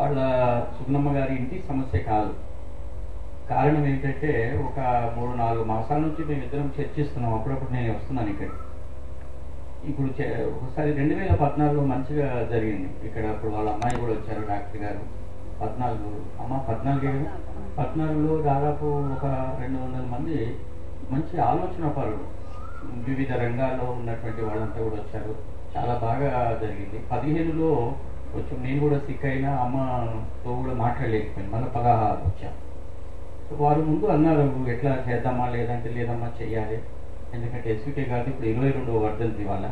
వాళ్ళ సుగుణమ్మ గారి ఇంటి సమస్య కాదు కారణం ఏంటంటే ఒక మూడు నాలుగు మాసాల నుంచి మేము ఇద్దరం చర్చిస్తున్నాం అప్పుడప్పుడు నేను వస్తున్నాను ఇక్కడ ఇప్పుడు చే- ఒకసారి రెండు వేల పద్నాలుగులో మంచిగా జరిగింది ఇక్కడ అప్పుడు వాళ్ళ అమ్మాయి కూడా వచ్చారు డాక్టర్ గారు పద్నాలుగు అమ్మ పద్నాలుగే కదా పద్నాలుగులో దాదాపు ఒక రెండు వందల మంది మంచి ఆలోచన పరులు వివిధ రంగాల్లో ఉన్నటువంటి వాళ్ళంతా కూడా వచ్చారు చాలా బాగా జరిగింది పదిహేనులో కొంచెం నేను కూడా సిక్ అయినా అమ్మతో కూడా మాట్లాడలేకపోయాను మళ్ళీ పదహారు వచ్చాను వారు ముందు అన్నారు ఎట్లా చేద్దామా లేదంటే లేదమ్మా చెయ్యాలి ఎందుకంటే ఎస్వికే గారు ఇప్పుడు ఇరవై రెండవ వర్ధంతి వాళ్ళ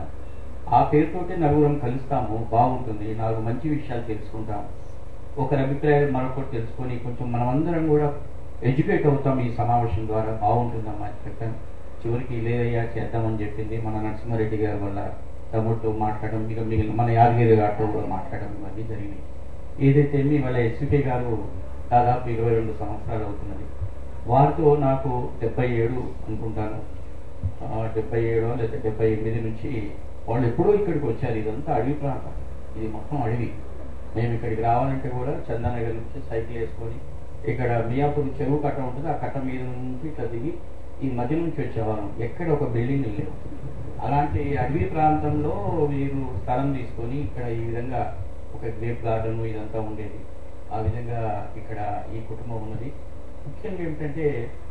ఆ పేరుతోటే నలుగురం కలుస్తాము బాగుంటుంది నాలుగు మంచి విషయాలు తెలుసుకుంటాం ఒకరి అభిప్రాయాలు మరొకటి తెలుసుకొని కొంచెం మనమందరం కూడా ఎడ్యుకేట్ అవుతాం ఈ సమావేశం ద్వారా బాగుంటుందమ్మా అని చెప్పాను చివరికి లేదయ్యా చేద్దామని చెప్పింది మన నరసింహారెడ్డి గారి వల్ల తమ్ముడితో మాట్లాడడం ఇక మిగిలిన మన యాదగిరి గారితో కూడా మాట్లాడడం ఇవన్నీ జరిగినాయి ఏదైతే మీ వాళ్ళ ఎస్వికే గారు దాదాపు ఇరవై రెండు సంవత్సరాలు అవుతున్నది వారితో నాకు డెబ్బై ఏడు అనుకుంటాను ఆ, డెబ్బై ఏడో లేదా డెబ్బై ఎనిమిది నుంచి వాళ్ళు ఎప్పుడో ఇక్కడికి వచ్చారు ఇదంతా అడవి ప్రాంతం ఇది మొత్తం అడవి మేము ఇక్కడికి రావాలంటే కూడా చందానగర్ నుంచి సైకిల్ వేసుకొని ఇక్కడ మియాపూర్ చెరువు కట్ట ఉంటుంది ఆ కట్ట మీద నుంచి ఇట్లా దిగి ఈ మధ్య నుంచి వచ్చేవాళ్ళం ఎక్కడ ఒక బిల్డింగ్ లేవు అలాంటి అడవి ప్రాంతంలో మీరు స్థలం తీసుకొని ఇక్కడ ఈ విధంగా ఒక గ్రేప్ గార్డెన్ ఇదంతా ఉండేది ఆ విధంగా ఇక్కడ ఈ కుటుంబం ఉన్నది ముఖ్యంగా ఏమిటంటే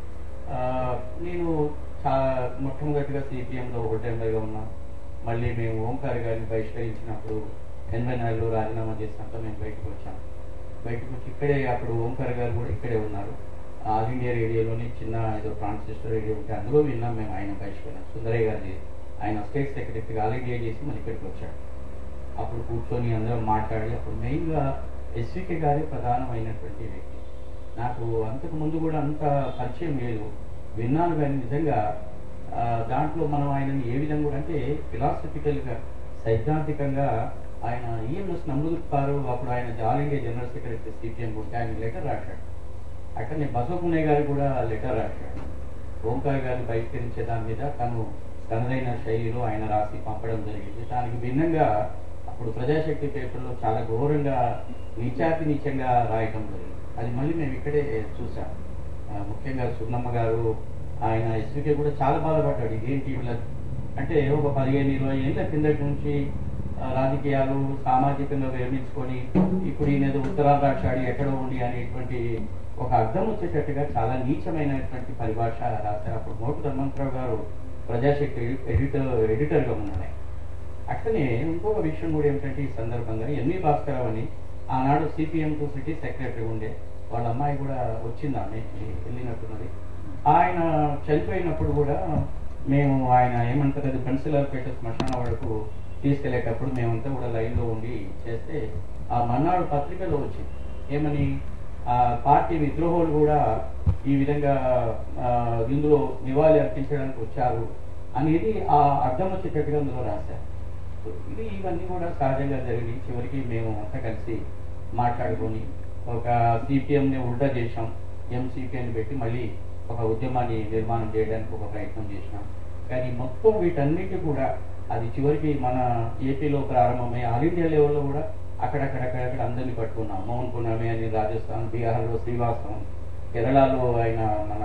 ఆ, నేను చాలా మొట్టమొదటిగా సిపిఎంలో ఒకటెంబర్గా ఉన్నాం మళ్ళీ మేము ఓంకార్ గారిని బహిష్కరించినప్పుడు ఎనభై నాలుగులో రాజీనామా చేసినాక మేము బయటకు వచ్చాం బయటకు వచ్చి ఇక్కడే అప్పుడు ఓంకార్ గారు కూడా ఇక్కడే ఉన్నారు ఆల్ ఇండియా రేడియోలోని చిన్న ఏదో ట్రాన్సిస్టర్ రేడియో ఉంటే అందులో విన్నాం మేము ఆయన బహిష్కరణ సుందరయ్య గారు ఆయన స్టేట్ సెక్రటరీగా ఆల్ ఇండియా చేసి మళ్ళీ ఇక్కడికి వచ్చాడు అప్పుడు కూర్చొని అందరం మాట్లాడి అప్పుడు మెయిన్గా ఎస్వికే గారే ప్రధానమైనటువంటి వ్యక్తి నాకు అంతకు ముందు కూడా అంత పరిచయం లేదు విన్నాను కానీ నిజంగా ఆ, దాంట్లో మనం ఆయనని ఏ విధంగా కూడా అంటే ఫిలాసఫికల్గా సైద్ధాంతికంగా ఆయన ఈఎంఎస్ నమ్ముదుతారు అప్పుడు ఆయన all India general secretary CPM ఉంటే ఆయన లెటర్ రాశాడు అట్లనే బసవపుణ్య గారు కూడా లెటర్ రాశాడు ఓంకార్ గారిని బహిష్కరించే దాని మీద తను తనదైన శైలిలో ఆయన రాసి పంపడం జరిగింది దానికి భిన్నంగా అప్పుడు ప్రజాశక్తి పేపర్లో చాలా ఘోరంగా నీచాతి నీచంగా రాయటం జరిగింది అది మళ్ళీ మేము ఇక్కడే చూసాం ఆ, ముఖ్యంగా సున్నమ్మ గారు ఆయన ఎస్వికే కూడా చాలా బాధపడ్డాడు ఇదేంటి వీళ్ళ అంటే ఒక పదిహేను ఇరవై ఏళ్ళ కిందటి నుంచి ఆ, రాజకీయాలు సామాజికంగా విరమించుకొని ఇప్పుడు ఈయన ఏదో ఉత్తరాలు రాశాడు ఎక్కడో ఉండి అనేటువంటి ఒక అర్థం వచ్చేటట్టుగా చాలా నీచమైనటువంటి పరిభాష రాశారు అప్పుడు మోటు ధర్మంతరావు గారు ప్రజాశక్తి ఎడిటర్ ఎడిటర్గా ఉన్నాడు ఆయన. అట్లనే ఇంకొక విషయం కూడా ఏమిటంటే ఈ సందర్భంగా ఎన్వి భాస్కరరావు అని ఆనాడు సిపిఎం టు సిటీ సెక్రటరీ ఉండే వాళ్ళ అమ్మాయి కూడా వచ్చింది ఆమె వెళ్ళినట్టున్నది ఆయన చనిపోయినప్పుడు కూడా మేము ఆయన ఏమంటారు అది పెన్సిలర్పేట శ్మశాన వరకు తీసుకెళ్లేటప్పుడు మేమంతా కూడా లైన్లో ఉండి చేస్తే ఆ మన్నాడు పత్రికలో వచ్చింది ఏమని ఆ పార్టీ విద్రోహులు కూడా ఈ విధంగా ఆ, ఇందులో నివాళి అర్పించడానికి వచ్చారు అనేది ఆ అర్థం వచ్చేటట్టుగా అందులో రాశారు సో ఇది ఇవన్నీ కూడా సహజంగా జరిగి చివరికి మేము అంతా కలిసి మాట్లాడుకొని ఒక సిపిఎంని ఉల్టా చేసాం ఎంసీపీని పెట్టి మళ్ళీ ఒక ఉద్యమాన్ని నిర్మాణం చేయడానికి ఒక ప్రయత్నం చేసినాం కానీ మొత్తం వీటన్నిటి కూడా అది చివరికి మన ఏపీలో ప్రారంభమై ఆల్ ఇండియా లెవెల్లో కూడా అక్కడక్కడక్కడక్కడ అందరినీ పట్టుకున్నాం మౌన్ పునమే అని రాజస్థాన్ బీహార్లో శ్రీవాస్తవం కేరళలో ఆయన మన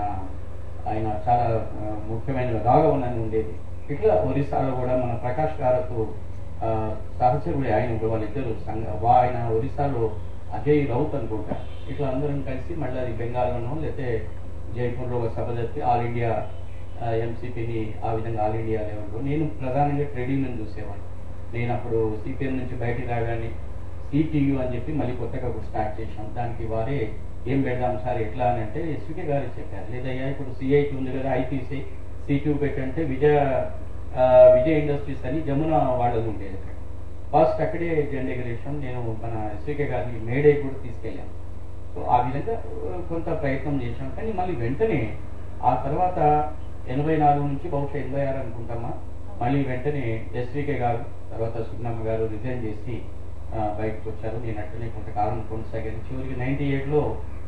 ఆయన చాలా ఆ, ముఖ్యమైన రాఘవన్ అని ఉండేది ఇట్లా ఒరిస్సాలో కూడా మన ప్రకాష్ గారతో ఆ, సహచరుడే ఆయన కూడా వాళ్ళిద్దరు సంఘ వా- ఆయన ఒరిస్సాలో అజయ్ రౌత్ అనుకుంటా ఇట్లా అందరం కలిసి మళ్ళీ అది బెంగాల్లోనో లేకపోతే జైపూర్లో ఒక సభ జరిపి ఆల్ ఇండియా ఎంసీపీని ఆ విధంగా ఆల్ ఇండియా లెవెల్లో నేను ప్రధానంగా ట్రేడ్ యూనియన్ చూసేవాడిని నేను అప్పుడు సిపిఎం నుంచి బయటికి రాగానే సిటియు అని చెప్పి మళ్ళీ కొత్తగా ఒకటి స్టార్ట్ చేసాం దానికి వారే ఏం పెడదాం సార్ ఎట్లా అని అంటే ఎస్వికే గారు చెప్పారు లేదయ్యా ఇప్పుడు సిఐటి ఉంది కదా ఐటీసీ సిటియు పెట్టంటే విజయ ఆ, విజయ్ ఇండస్ట్రీస్ అని జమున వాళ్ళది ఉండేది అక్కడ ఫస్ట్ అక్కడే జెండా ఎగరేషన్ నేను మన ఎస్వికే గారిని మేడే కూడా తీసుకెళ్ళాను సో ఆ విధంగా ఆ, కొంత ప్రయత్నం చేశాం కానీ మళ్ళీ వెంటనే ఆ తర్వాత ఎనభై నాలుగు నుంచి బహుశా ఎనభై ఆరు అనుకుంటామా మళ్ళీ వెంటనే ఎస్వికే గారు తర్వాత సుగ్నమ్మ గారు రిజైన్ చేసి ఆ, బయటకు వచ్చారు నేను అట్లనే కొంతకాలం కొనసాగాను చివరికి నైన్టీ ఎయిట్లో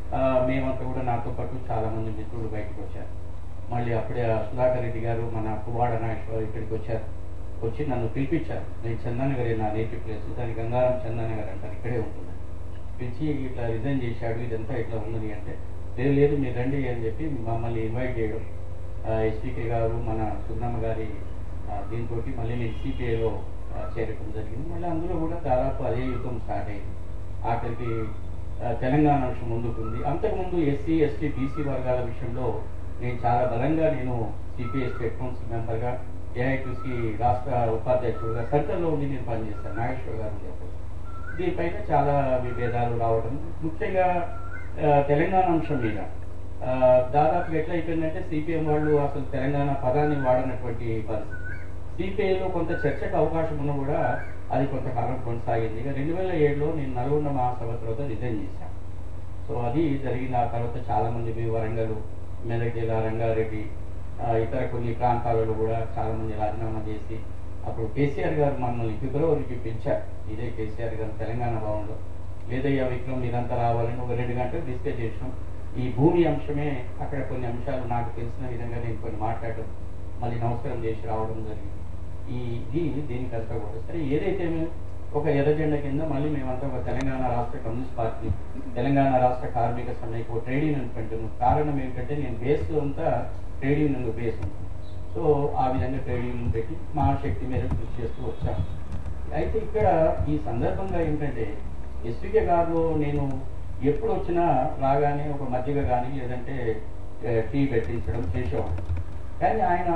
మేమంతా కూడా నాతో పాటు చాలా మంది మిత్రులు బయటకు వచ్చారు మళ్ళీ అప్పుడే ఆ సుధాకర్ రెడ్డి గారు మన పువ్వాడ నాగేశ్వరరావు ఇక్కడికి వచ్చారు వచ్చి నన్ను పిలిపించారు నేను చందనగర్ నా నేటివ్ ప్లేస్ దాని గంగారం చందనగర్ అంటారు ఇక్కడే ఉంటుంది పిలిచి ఇట్లా రిజైన్ చేశాడు ఇదంతా ఇట్లా ఉన్నది అంటే లేదు లేదు మీరు రండి అని చెప్పి మమ్మల్ని ఇన్వైట్ చేయడం ఎస్పీకే గారు మన సున్నమ్మ గారి దీంతో మళ్ళీ నేను సిపిఐలో చేరడం జరిగింది మళ్ళీ అందులో కూడా దాదాపు అదే యుద్ధం స్టార్ట్ అయింది ఆఖరికి ఆ, తెలంగాణ విషయం ముందుకుంది అంతకుముందు ఎస్సీ ఎస్టీ బీసీ వర్గాల విషయంలో నేను చాలా బలంగా నేను సిపిఐ స్టేట్ కౌన్సిల్ మెంబర్గా ఏఐటీసీ రాష్ట్ర ఉపాధ్యక్షుడుగా సెంటర్లో ఉండి నేను పనిచేస్తాను నాగేశ్వర్ గారు చెప్పారు దీనిపైన చాలా విభేదాలు రావడం ముఖ్యంగా ఆ, తెలంగాణ అంశం మీద ఆ, దాదాపు ఎట్లయిపోయిందంటే సిపిఎం వాళ్ళు అసలు తెలంగాణ పదాన్ని వాడనటువంటి పరిస్థితి సిపిఐలో కొంత చర్చకు అవకాశం ఉన్నా కూడా అది కొంతకాలం కొనసాగింది ఇక రెండు వేల ఏడులో నేను నల్గొండ మహాసభ తర్వాత రిజైన్ చేశాను సో అది జరిగిన ఆ తర్వాత చాలా మంది మీ వరంగల్ మెదక్ జిల్లా రంగారెడ్డి ఆ, ఇతర కొన్ని ప్రాంతాలలో కూడా చాలా మంది రాజీనామా చేసి అప్పుడు కేసీఆర్ గారు మమ్మల్ని ఫిబ్రవరికి పిలిచారు ఇదే కేసీఆర్ గారు తెలంగాణ భవన్లో లేదయ్యా విక్రమ్ మీరంతా రావాలని ఒక రెండు గంటలు డిస్కస్ చేసినాం ఈ భూమి అంశమే అక్కడ కొన్ని అంశాలు నాకు తెలిసిన విధంగా నేను కొన్ని మాట్లాడడం మళ్ళీ నమస్కారం చేసి రావడం జరిగింది ఈ ఇది దీనికి అంతా కూడా సరే ఏదైతే మేము ఒక ఎర్రజెండా కింద మళ్ళీ మేమంతా ఒక తెలంగాణ రాష్ట్ర కమ్యూనిస్ట్ పార్టీ తెలంగాణ రాష్ట్ర కార్మిక సమ్మెకు ట్రేడ్ యూనియన్ పెట్టాను కారణం ఏంటంటే నేను బేస్ అంతా ట్రేడ్ యూనియన్ బేస్ ఉంటుంది సో ఆ విధంగా ట్రేడ్ యూనియన్ పెట్టి మా శక్తి మేరకు కృషి చేస్తూ వచ్చాను అయితే ఇక్కడ ఈ సందర్భంగా ఏంటంటే ఎస్వికే గారు నేను ఎప్పుడు వచ్చినా రాగానే ఒక మజ్జిగ కానీ లేదంటే ఏ, టీ పెట్టించడం చేసేవాడు కానీ ఆయన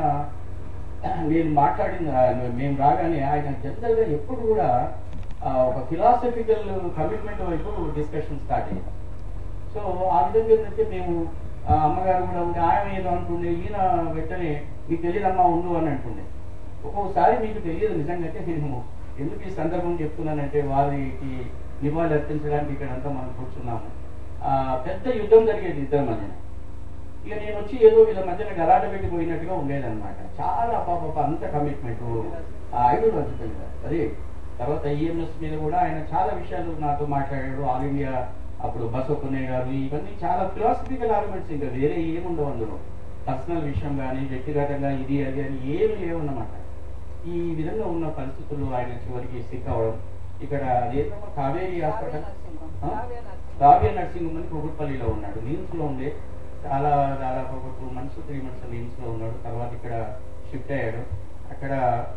నేను మాట్లాడిన మేము రాగానే ఆయన జనరల్గా ఎప్పుడు కూడా ఆ, ఒక ఫిలాసఫికల్ కమిట్మెంట్ వైపు డిస్కషన్ స్టార్ట్ అయ్యింది సో ఆ విధంగా ఏంటంటే మేము ఆ, అమ్మగారు కూడా ఉంటే ఆయన ఏదో అంటుండే ఈయన వెంటనే మీకు తెలియదమ్మా ఉండు అని అంటుండే ఒక్కొక్కసారి మీకు తెలియదు నిజంగా అంటే నేను ఎందుకు ఈ సందర్భం చెప్తున్నానంటే వారికి నివాళి అర్పించడానికి ఇక్కడంతా మనం కూర్చున్నాము ఆ, పెద్ద యుద్ధం జరిగేది ఇద్దరి మధ్యన ఇక నేను వచ్చి ఏదో వీళ్ళ మధ్యన గలాట పెట్టిపోయినట్టుగా ఉండేదన్నమాట చాలా పాప అంత కమిట్మెంట్ ఐడియాలజీ అదే తర్వాత ఈఎంఎస్ మీద కూడా ఆయన చాలా విషయాలు నాతో మాట్లాడాడు ఆల్ ఇండియా అప్పుడు బసవపున్నయ్య గారు ఇవన్నీ చాలా ఫిలాసఫికల్ ఆర్గ్యుమెంట్స్ ఇంకా వేరే ఏముండవు అందులో పర్సనల్ విషయం కానీ వ్యక్తిగతంగా ఇది అది అని ఏమి లేవన్నమాట ఈ విధంగా ఉన్న పరిస్థితుల్లో ఆయన చివరికి సిక్ అవ్వడం ఇక్కడ అదేదమ్మా కావేరీ హాస్పిటల్ ఆ? కావ్య నర్సింగ్ అని కుకుట్పల్లిలో ఉన్నాడు నీమ్స్ లో ఉండే చాలా దాదాపు ఒక two months three months NIMS లో ఉన్నాడు తర్వాత ఇక్కడ షిఫ్ట్ అయ్యాడు అక్కడ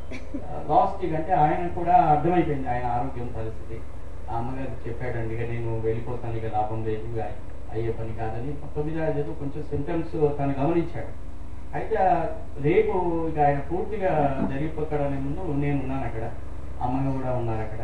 లాస్ట్ అంటే ఆయన కూడా అర్థమైపోయింది ఆయన ఆరోగ్యం పరిస్థితి ఆ అమ్మగారు చెప్పాడండి ఇక నేను వెళ్ళిపోతాను ఇక లాభం లేదు ఇక అయ్యే పని కాదని మొత్తం మీద ఏదో కొంచెం సింటమ్స్ తను గమనించాడు అయితే రేపు ఇక ఆయన పూర్తిగా జరిగిపోతాడనే ముందు నేను ఉన్నాను అక్కడ అమ్మగా కూడా ఉన్నారు అక్కడ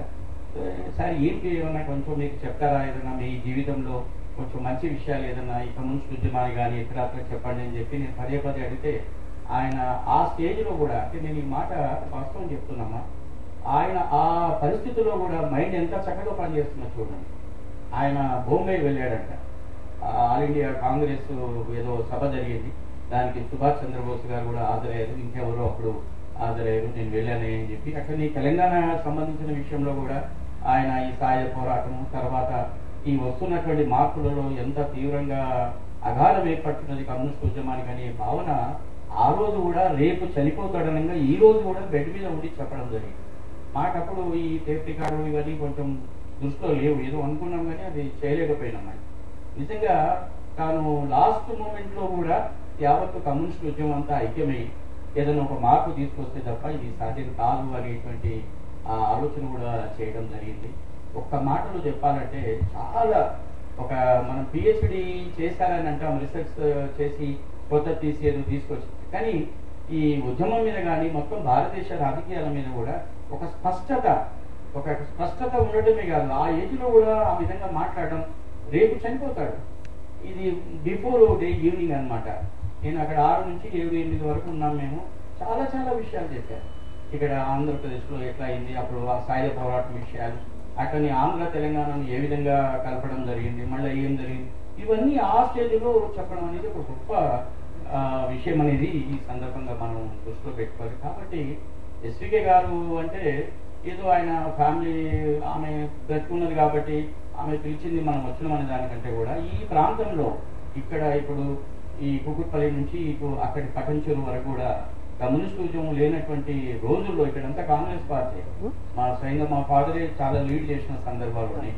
సార్ ఏంటి ఏమన్నా కొంచెం మీకు చెప్తారా ఏదన్నా మీ జీవితంలో కొంచెం మంచి విషయాలు ఏదన్నా ఈ కమ్యూనిస్ట్ ఉద్యమాలు కానీ ఇతరత్ర చెప్పండి అని చెప్పి నేను పదే పదే అడిగితే ఆయన ఆ స్టేజ్లో కూడా అంటే నేను ఈ మాట వాస్తవం చెప్తున్నామా ఆయన ఆ పరిస్థితిలో కూడా మైండ్ ఎంత చక్కగా పనిచేస్తున్నా చూడండి ఆయన బొంబై వెళ్ళాడంట ఆ ఆల్ ఇండియా కాంగ్రెస్ ఏదో సభ జరిగింది దానికి సుభాష్ చంద్రబోస్ గారు కూడా హాజరయ్యారు ఇంకెవరో అప్పుడు హాజరయ్యారు నేను వెళ్ళాను అని చెప్పి అక్కడ ఈ తెలంగాణ సంబంధించిన విషయంలో కూడా ఆయన ఈ సాయ పోరాటం తర్వాత ఈ వస్తున్నటువంటి మార్పులలో ఎంత తీవ్రంగా అగాధం ఏర్పడుతున్నది కమ్యూనిస్ట్ ఉద్యమానికి అనే భావన ఆ రోజు కూడా రేపు చనిపోతాడనంగా ఈ రోజు కూడా బెడ్ మీద ఉండి చెప్పడం జరిగింది మాకప్పుడు ఈ టేప్ రికార్డు ఇవన్నీ కొంచెం దృష్టిలో లేవు ఏదో అనుకున్నాం కానీ అది చేయలేకపోయినాం అది నిజంగా తాను లాస్ట్ మూమెంట్ లో కూడా యావత్తు కమ్యూనిస్ట్ ఉద్యమం అంతా ఐక్యమై ఏదైనా ఒక మార్పు తీసుకొస్తే తప్ప ఇది సాధ్యం కాదు అనేటువంటి ఆ ఆలోచన కూడా చేయడం జరిగింది ఒక్క మాటలో చెప్పాలంటే చాలా ఒక మనం పిహెచ్డి చేశారని అంటాం రీసెర్చ్ చేసి కొత్త తీసి ఏదో తీసుకొచ్చి కానీ ఈ ఉద్యమం మీద కానీ మొత్తం భారతదేశ రాజకీయాల మీద కూడా ఒక స్పష్టత ఒక స్పష్టత ఉండటమే కాదు ఆ ఏజ్ లో కూడా ఆ విధంగా మాట్లాడడం రేపు చనిపోతాడు ఇది బిఫోర్ డే ఈవినింగ్ అన్నమాట నేను అక్కడ ఆరు నుంచి ఏడు ఎనిమిది వరకు ఉన్నాం మేము చాలా చాలా విషయాలు చెప్పారు ఇక్కడ ఆంధ్రప్రదేశ్లో ఎట్లా అయింది అప్పుడు ఆ సాయుధ పోరాటం విషయాలు అట్లని ఆంధ్ర తెలంగాణను ఏ విధంగా కలపడం జరిగింది మళ్ళీ ఏం జరిగింది ఇవన్నీ ఆ స్టేజ్లో చెప్పడం అనేది ఒక గొప్ప ఆ, విషయం అనేది ఈ సందర్భంగా మనం దృష్టిలో పెట్టుకోవాలి కాబట్టి ఎస్వికే గారు అంటే ఏదో ఆయన ఫ్యామిలీ ఆమె బ్రతుకున్నది కాబట్టి ఆమె పిలిచింది మనం వచ్చినామనే దానికంటే కూడా ఈ ప్రాంతంలో ఇక్కడ ఇప్పుడు ఈ కుకుట్పల్లి నుంచి ఇటు అక్కడి పటంచెరు వరకు కూడా కమ్యూనిస్ట్ ఉద్యమం లేనటువంటి రోజుల్లో ఇక్కడంతా కాంగ్రెస్ పార్టీ మా స్వయంగా మా ఫాదరే చాలా లీడ్ చేసిన సందర్భాలు ఉన్నాయి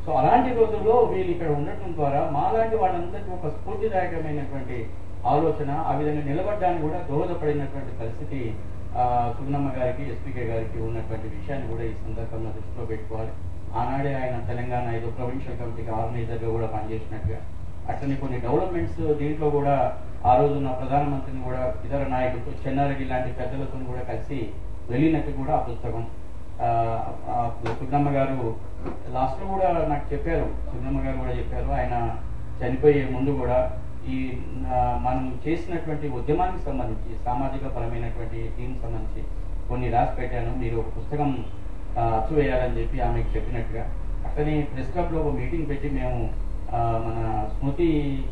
సో అలాంటి రోజుల్లో వీళ్ళు ఇక్కడ ఉండటం ద్వారా మాలాంటి వాళ్ళందరికీ ఒక స్ఫూర్తిదాయకమైనటువంటి ఆలోచన ఆ విధంగా నిలబడడానికి కూడా దోహదపడినటువంటి పరిస్థితి ఆ, సుగుణమ్మ గారికి ఎస్పీకే గారికి ఉన్నటువంటి విషయాన్ని కూడా ఈ సందర్భంగా దృష్టిలో పెట్టుకోవాలి ఆనాడే ఆయన తెలంగాణ ఏదో ప్రొవిన్షియల్ కమిటీకి ఆర్గనైజర్గా కూడా పనిచేసినట్టుగా అట్లనే కొన్ని డెవలప్మెంట్స్ దీంట్లో కూడా ఆ రోజున ప్రధానమంత్రిని కూడా ఇతర నాయకులతో చెన్నారెడ్డి లాంటి పెద్దలతో కూడా కలిసి వెళ్ళినట్టు కూడా ఆ పుస్తకం ఆ, ఆ, సుగ్నమ్మ గారు లాస్ట్ లో కూడా నాకు చెప్పారు సుగ్నమ్మ గారు కూడా చెప్పారు ఆయన చనిపోయే ముందు కూడా ఈ ఆ, మనం చేసినటువంటి ఉద్యమానికి సంబంధించి సామాజిక పరమైనటువంటి దీనికి సంబంధించి కొన్ని రాసి పెట్టాను మీరు ఒక పుస్తకం ఆ, అచ్చు వేయాలని చెప్పి ఆమెకు చెప్పినట్టుగా అట్లనే ప్రెస్ క్లబ్ లో ఒక మీటింగ్ పెట్టి మేము ఆ, మన స్మృతి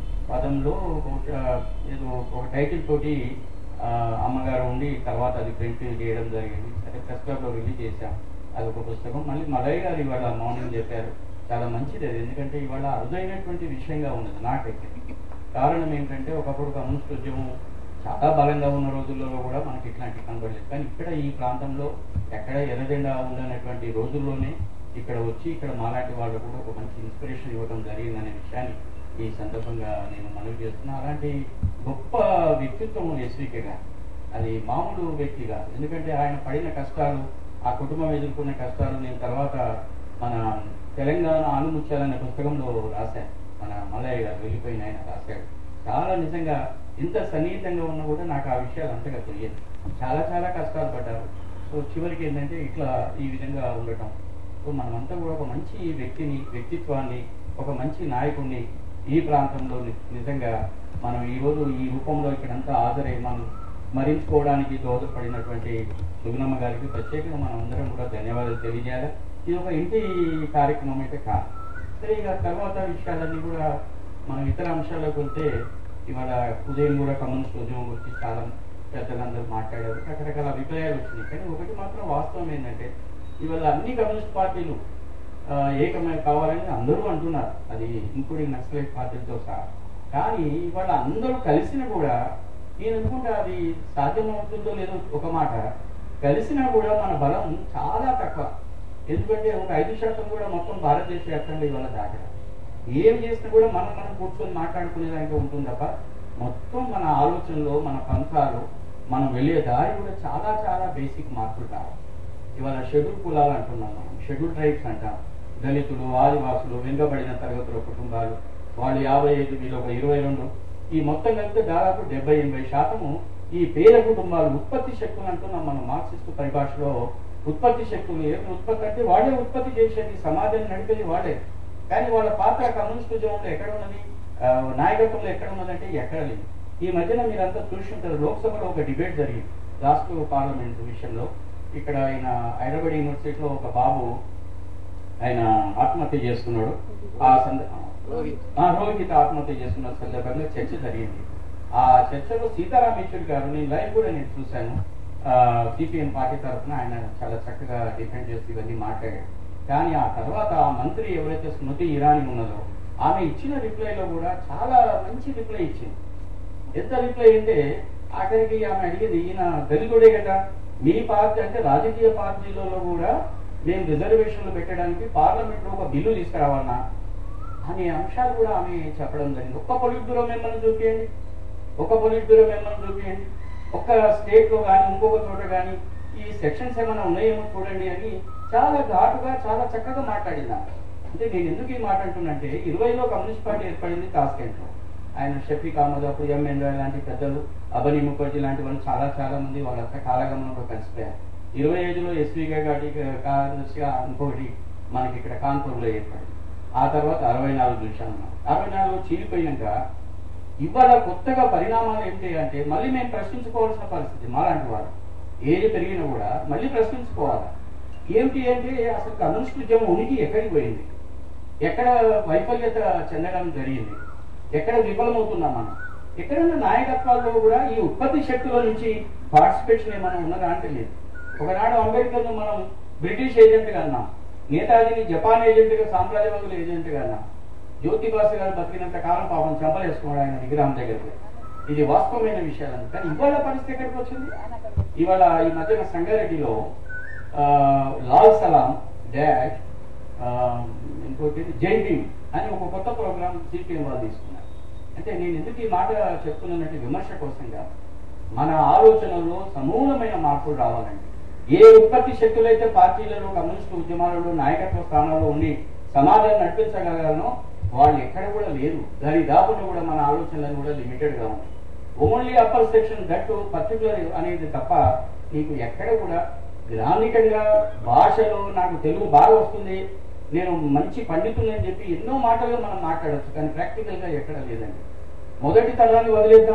పదంలో ఒక ఏదో ఒక టైటిల్ తోటి ఆ, అమ్మగారు ఉండి తర్వాత అది ప్రింట్ చేయడం జరిగింది సరే ప్రెస్ క్లబ్ లో రిలీజ్ చేశాం అది ఒక పుస్తకం మళ్ళీ మలయ్య గారు ఇవాళ మార్నింగ్ చెప్పారు చాలా మంచిది అది ఎందుకంటే ఇవాళ అరుదైనటువంటి విషయంగా ఉన్నది నాకైతే కారణం ఏంటంటే ఒకప్పుడు కమ్యూనిస్ట్ ఉద్యమం చాలా బలంగా ఉన్న రోజుల్లో కూడా మనకి ఇట్లాంటి కనబడలేదు కానీ ఇక్కడ ఈ ప్రాంతంలో ఎక్కడ ఎర్రజెండా ఉండనటువంటి రోజుల్లోనే ఇక్కడ వచ్చి ఇక్కడ మాలాంటి వాళ్ళు కూడా ఒక మంచి ఇన్స్పిరేషన్ ఇవ్వడం జరిగిందనే విషయాన్ని ఈ సందర్భంగా నేను మనవి చేస్తున్నా అలాంటి గొప్ప వ్యక్తిత్వం ఎస్వికే గారు అది మామూలు వ్యక్తి కాదు ఎందుకంటే ఆయన పడిన కష్టాలు ఆ కుటుంబం ఎదుర్కొన్న కష్టాలు నేను తర్వాత మన తెలంగాణ ఆలుముత్యాలనే పుస్తకంలో రాశాను మన మల్లయ్య గారు వెళ్ళిపోయిన ఆయన రాశాడు చాలా నిజంగా ఇంత సన్నిహితంగా ఉన్నా కూడా నాకు ఆ విషయాలు అంతగా తెలియదు చాలా చాలా కష్టాలు పడ్డారు సో చివరికి ఏంటంటే ఇట్లా ఈ విధంగా ఉండటం సో మనమంతా కూడా ఒక మంచి వ్యక్తిని వ్యక్తిత్వాన్ని ఒక మంచి నాయకుడిని ఈ ప్రాంతంలో ని- నిజంగా మనం ఈ రోజు ఈ రూపంలో ఇక్కడంతా హాజరై మనం స్మరించుకోవడానికి దోహదపడినటువంటి సుగుణమ్మ గారికి ప్రత్యేకంగా మనం అందరం కూడా ధన్యవాదాలు తెలియజేయాలి ఇది ఒక ఇంటి కార్యక్రమం అయితే కాదు సరే ఇక తర్వాత విషయాలన్నీ కూడా మనం ఇతర అంశాలకు వెళ్తే ఇవాళ ఉదయం కూడా కమ్యూనిస్ట్ ఉద్యమం గురించి చాలా పెద్దలందరూ మాట్లాడారు రకరకాల అభిప్రాయాలు వచ్చినాయి కానీ ఒకటి మాత్రం వాస్తవం ఏంటంటే ఇవాళ అన్ని కమ్యూనిస్ట్ పార్టీలు ఆ, ఏకమై కావాలని అందరూ అంటున్నారు అది ఇంక్లూడింగ్ నక్సలైట్ పార్టీలతో సహా కానీ ఇవాళ అందరూ కలిసినా కూడా నేను అనుకుంటే అది సాధ్యమవుతుందో లేదో ఒక మాట కలిసినా కూడా మన బలం చాలా తక్కువ ఎందుకంటే ఒక ఐదు శాతం కూడా మొత్తం భారతదేశ వ్యాప్తంగా ఇవాళ దాటడం ఏం చేసినా కూడా మనం మనం కూర్చొని మాట్లాడుకునేదానికి ఉంటుంది తప్ప మొత్తం మన ఆలోచనలో మన పంథాలు మనం వెళ్ళే దారి కూడా చాలా చాలా బేసిక్ మార్పులు కావాలి ఇవాళ షెడ్యూల్ కులాలు అంటున్నాం మనం షెడ్యూల్ ట్రైబ్స్ అంటాం దళితులు ఆదివాసులు వెనుకబడిన తరగతుల కుటుంబాలు వాళ్ళు యాభై ఐదు వీళ్ళు ఒక ఇరవై రెండు ఈ మొత్తం కలిపితే దాదాపు డెబ్బై ఎనభై శాతము ఈ పేద కుటుంబాలు ఉత్పత్తి శక్తులు అంటున్నాం మనం మార్క్సిస్ట్ పరిభాషలో ఉత్పత్తి శక్తులు ఏమి ఉత్పత్తి అంటే వాళ్ళే ఉత్పత్తి చేసేది సమాజాన్ని నడిపేది వాళ్ళే కానీ వాళ్ళ పాత్ర కమ్యూనిస్ట్ ఉద్యమంలో ఎక్కడ ఉన్నది ఆ, నాయకత్వంలో ఎక్కడ ఉన్నదంటే ఎక్కడ లేదు ఈ మధ్యన మీరంతా చూసుంటారు లోక్సభలో ఒక డిబేట్ జరిగింది రాష్ట్ర పార్లమెంట్ విషయంలో ఇక్కడ ఆయన హైదరాబాద్ యూనివర్సిటీలో ఒక బాబు ఆయన ఆత్మహత్య చేసుకున్నాడు ఆ సంద ఆ, రోహిత్ ఆత్మహత్య చేసుకున్న సందర్భంగా చర్చ జరిగింది ఆ చర్చలో సీతారాం యేచూరి గారు నేను లైవ్ కూడా నేను చూశాను సిపిఎం పార్టీ తరఫున ఆయన చాలా చక్కగా డిఫెండ్ చేసి ఇవన్నీ మాట్లాడాడు కానీ ఆ తర్వాత ఆ మంత్రి ఎవరైతే స్మృతి ఇరానీ ఉన్నదో ఆమె ఇచ్చిన రిప్లైలో కూడా చాలా మంచి రిప్లై ఇచ్చింది ఎంత రిప్లై అంటే ఆఖరికి ఆమె అడిగింది ఈయన దళితుడే కదా మీ పార్టీ అంటే రాజకీయ పార్టీలలో కూడా మేము రిజర్వేషన్లు పెట్టడానికి పార్లమెంట్ లో ఒక బిల్లు తీసుకురావాలన్నా అనే అంశాలు కూడా ఆమె చెప్పడం జరిగింది ఒక్క పొలిట్ బ్యూరో మెంబర్ని చూపించండి ఒక పొలిట్ బ్యూరో మెంబర్ని చూపించండి ఒక్క స్టేట్ లో కానీ ఇంకొక చోట కానీ ఈ సెక్షన్స్ ఏమైనా ఉన్నాయేమో చూడండి అని చాలా ఘాటుగా చాలా చక్కగా మాట్లాడింది ఆమె. అంటే నేను ఎందుకు ఈ మాట అంటున్నంటే ఇరవైలో కమ్యూనిస్ట్ పార్టీ ఏర్పడింది టాస్కెంట్ లో ఆయన షఫీక్ అహ్మద్ అప్పుడు ఎంఎన్ రాయ్ లాంటి పెద్దలు అబనీ ముఖర్జీ లాంటి వాళ్ళు చాలా చాలా మంది వాళ్ళంతా కాలగమనంలో కలిసిపోయారు ఇరవై ఐదులో ఎస్వి గారి కార్యదర్శిగా ఇంకొకటి మనకి ఇక్కడ కాన్పూర్లో ఏర్పడింది ఆ తర్వాత అరవై నాలుగు చూశాను మనం. అరవై నాలుగు చీలిపోయినాక ఇవాళ కొత్తగా పరిణామాలు ఏంటి అంటే మళ్ళీ మేము ప్రశ్నించుకోవాల్సిన పరిస్థితి మాలాంటి వారు ఏది పెరిగినా కూడా మళ్ళీ ప్రశ్నించుకోవాలి ఏమిటి అంటే అసలు కమ్యూనిస్ట్ ఉద్యమం ఉనికి ఎక్కడికి పోయింది ఎక్కడ వైఫల్యత చెందడం జరిగింది ఎక్కడ విఫలమవుతున్నాం మనం ఎక్కడైనా నాయకత్వాల్లో కూడా ఈ ఉత్పత్తి శక్తుల నుంచి పార్టిసిపేషన్ ఏమైనా ఉన్నదా అంటే లేదు ఒకనాడు అంబేద్కర్ మనం బ్రిటిష్ ఏజెంట్ గా అన్నాం నేతాజీని జపాన్ ఏజెంట్ గా సామ్రాజ్యవాదుల ఏజెంట్ గా అన్నాం జ్యోతిబాసు గారు బతికినంత కాలం పాపం చంపలేసుకున్నాడు ఆయన విగ్రహం దగ్గర ఇది వాస్తవమైన విషయాలు కానీ ఇవాళ పరిస్థితి ఎక్కడికి వచ్చింది ఇవాళ ఈ మధ్యన సంగారెడ్డిలో ఆ, లాల్ సలాం డాష్ ఆ, ఇంకోటి జై భీమ్ అని ఒక కొత్త ప్రోగ్రామ్ సిపిఎం వాళ్ళు తీసుకున్నారు అంటే నేను ఎందుకు ఈ మాట చెప్తున్నానంటే విమర్శ కోసం కాదు మన ఆలోచనలో సమూలమైన మార్పులు రావాలండి ఏ ఉత్పత్తి శక్తులైతే పార్టీలలో కమ్యూనిస్టు ఉద్యమాలలో నాయకత్వ స్థానాల్లో ఉండి సమాజాన్ని నడిపించగలగానో వాళ్ళు ఎక్కడ కూడా లేరు దాని దాపును కూడా మన ఆలోచనలు కూడా లిమిటెడ్ గా ఉన్నాయి only upper section that particular అనేది తప్ప నీకు ఎక్కడ కూడా గ్రామికంగా భాషలో నాకు తెలుగు బాగా వస్తుంది నేను మంచి పండితుని అని చెప్పి ఎన్నో మాటలు మనం మాట్లాడచ్చు కానీ ప్రాక్టికల్ గా ఎక్కడ లేదండి మొదటి తరాన్ని వదిలేద్దాం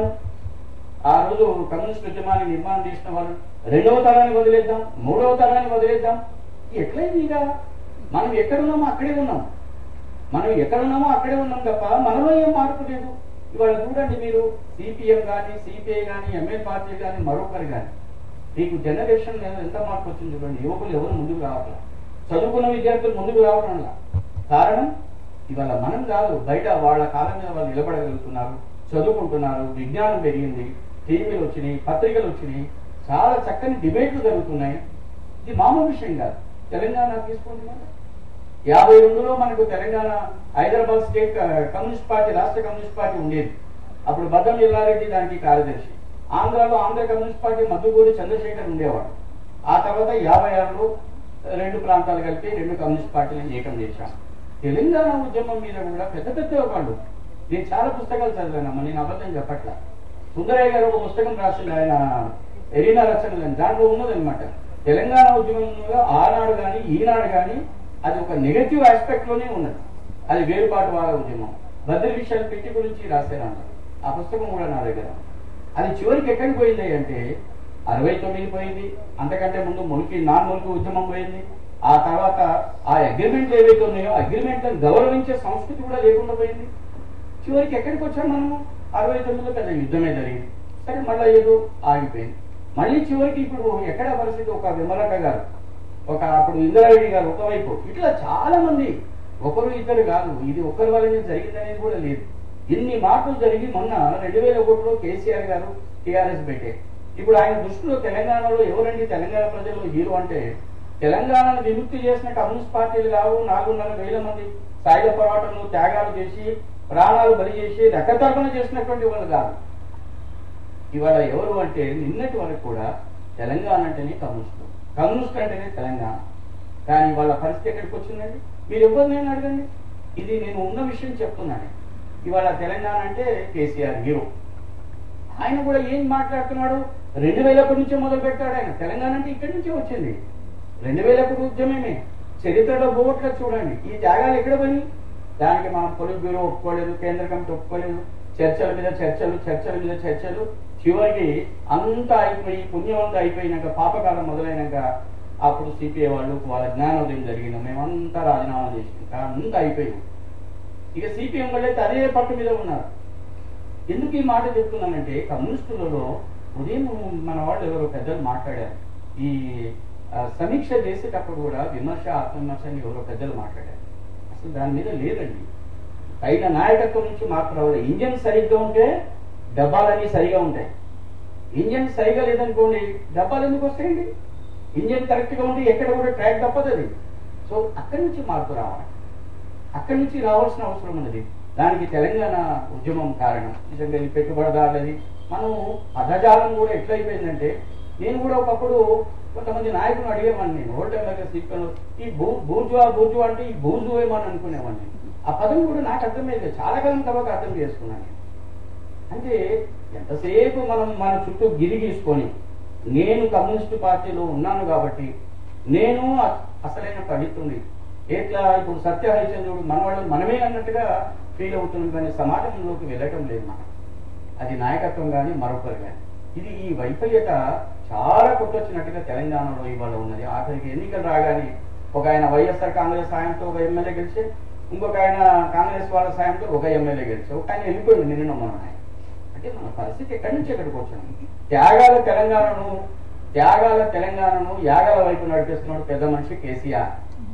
ఆ రోజు కమ్యూనిస్ట్ ఉద్యమాన్ని నిర్మాణం చేసిన వాళ్ళు రెండవ తరాన్ని వదిలేద్దాం మూడవ తరాన్ని వదిలేద్దాం ఎట్లయింది ఇక మనం ఎక్కడున్నామో అక్కడే ఉన్నాం మనం ఎక్కడున్నామో అక్కడే ఉన్నాం తప్ప మనలో ఏం మార్పు లేదు ఇవాళ చూడండి మీరు సిపిఎం కానీ సిపిఐ కానీ ఎంఏ పార్టీ కానీ మరొకరు కానీ మీకు జనరేషన్ మీద ఎంత మార్పు వచ్చింది చూడండి యువకులు ఎవరు ముందుకు రావట్లా చదువుకున్న విద్యార్థులు ముందుకు రావడంలా కారణం ఇవాళ మనం కాదు బయట వాళ్ళ కాలం మీద వాళ్ళు నిలబడగలుగుతున్నారు చదువుకుంటున్నారు విజ్ఞానం పెరిగింది టీవీలు వచ్చినాయి పత్రికలు వచ్చినాయి చాలా చక్కని డిబేట్లు జరుగుతున్నాయి ఇది మామూలు విషయం కాదు తెలంగాణ తీసుకోండి మరి యాభై రెండులో మనకు తెలంగాణ హైదరాబాద్ స్టేట్ క- కమ్యూనిస్ట్ పార్టీ రాష్ట్ర కమ్యూనిస్ట్ పార్టీ ఉండేది అప్పుడు బద్దం ఎల్లారెడ్డి దానికి కార్యదర్శి ఆంధ్రాలో ఆంధ్ర కమ్యూనిస్ట్ పార్టీ మద్దుగూరి చంద్రశేఖర్ ఉండేవాడు ఆ తర్వాత యాభై ఆరులో రెండు ప్రాంతాలు కలిపి రెండు కమ్యూనిస్ట్ పార్టీలను ఏకం చేశాం తెలంగాణ ఉద్యమం మీద కూడా పెద్ద పెద్ద వాళ్ళు నేను చాలా పుస్తకాలు చదివానమ్మా నేను అబద్ధం చెప్పట్లా సుందరయ్య గారు ఒక పుస్తకం రాసింది ఆయన ఎరీనా రచనలు దాంట్లో ఉన్నదన్నమాట తెలంగాణ ఉద్యమంలో ఆనాడు కానీ ఈనాడు కానీ అది ఒక నెగటివ్ ఆస్పెక్ట్ లోనే ఉన్నది అది వేరుపాటు వాద ఉద్యమం బద్రి విషయాలు పెట్టి గురించి రాశారన్న ఆ పుస్తకం కూడా నా దగ్గర ఉంది. అది చివరికి ఎక్కడికి పోయింది అంటే అరవై తొమ్మిది పోయింది అంతకంటే ముందు మురికి నాన్ మురికి ఉద్యమం పోయింది ఆ తర్వాత ఆ అగ్రిమెంట్లు ఏవైతే ఉన్నాయో అగ్రిమెంట్లను గౌరవించే సంస్కృతి కూడా లేకుండా పోయింది చివరికి ఎక్కడికి వచ్చాం మనము అరవై తొమ్మిదిలో పెద్ద యుద్ధమే జరిగింది సరే మళ్ళీ ఏదో ఆగిపోయింది మళ్ళీ చివరికి ఇప్పుడు ఎక్కడ పరిస్థితి ఒక విమలక గారు ఒక అప్పుడు ఇందిరారెడ్డి గారు ఒకవైపు ఇట్లా చాలా మంది ఒకరు ఇద్దరు కాదు ఇది ఒకరి వల్లనే జరిగిందనేది కూడా లేదు ఇన్ని మార్పులు జరిగి మొన్న రెండు వేల ఒకటిలో కేసీఆర్ గారు టీఆర్ఎస్ పెట్టారు ఇప్పుడు ఆయన దృష్టిలో తెలంగాణలో ఎవరండి తెలంగాణ ప్రజలు హీరో అంటే తెలంగాణను విముక్తి చేసిన కమ్యూనిస్ట్ పార్టీలు కావు నాలుగున్నర వేల మంది సాయుధ పోరాటంలో త్యాగాలు చేసి ప్రాణాలు బలి చేసి రకతర్పణ చేసినటువంటి వాళ్ళు కాదు ఇవాళ ఎవరు అంటే నిన్నటి వరకు కూడా తెలంగాణ అంటేనే కమ్యూనిస్టులు కమ్యూనిస్ట్ అంటేనే తెలంగాణ కానీ వాళ్ళ పరిస్థితి ఎక్కడికి వచ్చిందండి మీరు ఎవరు నేను అడగండి ఇది నేను ఉన్న విషయం చెప్తున్నాను ఇవాళ తెలంగాణ అంటే కేసీఆర్ హీరో ఆయన కూడా ఏం మాట్లాడుతున్నాడు రెండు వేల ఒకటి నుంచే మొదలు పెట్టాడు ఆయన తెలంగాణ అంటే ఇక్కడి నుంచే వచ్చింది రెండు వేల ఒకటి ఉద్యమమే చరిత్రలో పోవట్లేదు చూడండి ఈ త్యాగాలు ఎక్కడ పోయి దానికి మనం పొలిట్ బ్యూరో ఒప్పుకోలేదు కేంద్ర కమిటీ ఒప్పుకోలేదు చర్చల మీద చర్చలు చర్చల మీద చర్చలు చివరికి అంతా అయిపోయి పుణ్యం అంతా అయిపోయినాక పాపకాలం మొదలైనాక అప్పుడు సిపిఐ వాళ్ళు వాళ్ళ జ్ఞానోదయం జరిగింది మేమంతా రాజీనామా చేసినాక అంతా అయిపోయింది ఇక సిపిఎం వాళ్ళే అదే పట్టు మీద ఉన్నారు ఎందుకు ఈ మాట చెప్తున్నానంటే కమ్యూనిస్టులలో ఉదయం మన వాళ్ళు ఎవరో పెద్దలు మాట్లాడారు ఈ ఆ, సమీక్ష చేసేటప్పుడు కూడా విమర్శ ఆత్మవిమర్శ అని ఎవరో పెద్దలు మాట్లాడారు అసలు దాని మీద లేదండి పైన నాయకత్వం నుంచి మార్పు రావాలి ఇంజన్ సరిగ్గా ఉంటే డబ్బాలన్నీ సరిగా ఉంటాయి ఇంజన్ సరిగా లేదనుకోండి డబ్బాలు ఎందుకు వస్తాయండి ఇంజన్ కరెక్ట్ గా ఉంటే ఎక్కడ కూడా ట్రాక్ తప్పదు అది సో అక్కడి నుంచి మార్పు రావాలి అక్కడి నుంచి రావాల్సిన అవసరం ఉన్నది దానికి తెలంగాణ ఉద్యమం కారణం నిజంగా ఇది పెట్టుబడిదారులది మనం పదజాలం కూడా ఎట్లయిపోయిందంటే నేను కూడా ఒకప్పుడు కొంతమంది నాయకులు అడిగేవాడిని నేను హోటల్ సీట్లను ఈ బూ బూజువా బూజువా అంటే ఈ బూజు ఏమని అనుకునేవాడిని ఆ పదం కూడా నాకు అర్థమైంది చాలా కాలం తర్వాత అర్థం చేసుకున్నాను నేను. అంటే ఎంతసేపు మనం మన చుట్టూ గిరి గీసుకొని నేను కమ్యూనిస్ట్ పార్టీలో ఉన్నాను కాబట్టి నేను అ- అసలైన పండితుడిని ఎట్లా ఇప్పుడు సత్య హరిచంద్రుడు మన వాళ్ళు మనమే అన్నట్టుగా ఫీల్ అవుతున్నాం కానీ సమాజంలోకి వెళ్ళటం లేదు మనం అది నాయకత్వం కానీ మరొకరు కానీ ఇది ఈ వైఫల్యత చాలా కొట్టొచ్చినట్టుగా తెలంగాణలో ఇవాళ ఉన్నది ఆఖరికి ఎన్నికలు రాగానే ఒక ఆయన వైఎస్ఆర్ కాంగ్రెస్ సాయంతో ఒక ఎమ్మెల్యే గెలిచి ఇంకొక ఆయన కాంగ్రెస్ వాళ్ళ సాయంతో ఒక ఎమ్మెల్యే గెలిచి ఒక ఆయన వెళ్ళిపోయింది నిన్న మన ఆయన అంటే మన పరిస్థితి ఎక్కడి నుంచి ఎక్కడికి వచ్చాము త్యాగాల తెలంగాణను త్యాగాల తెలంగాణను యాగాల వైపు నడిపిస్తున్నాడు పెద్ద మనిషి కేసీఆర్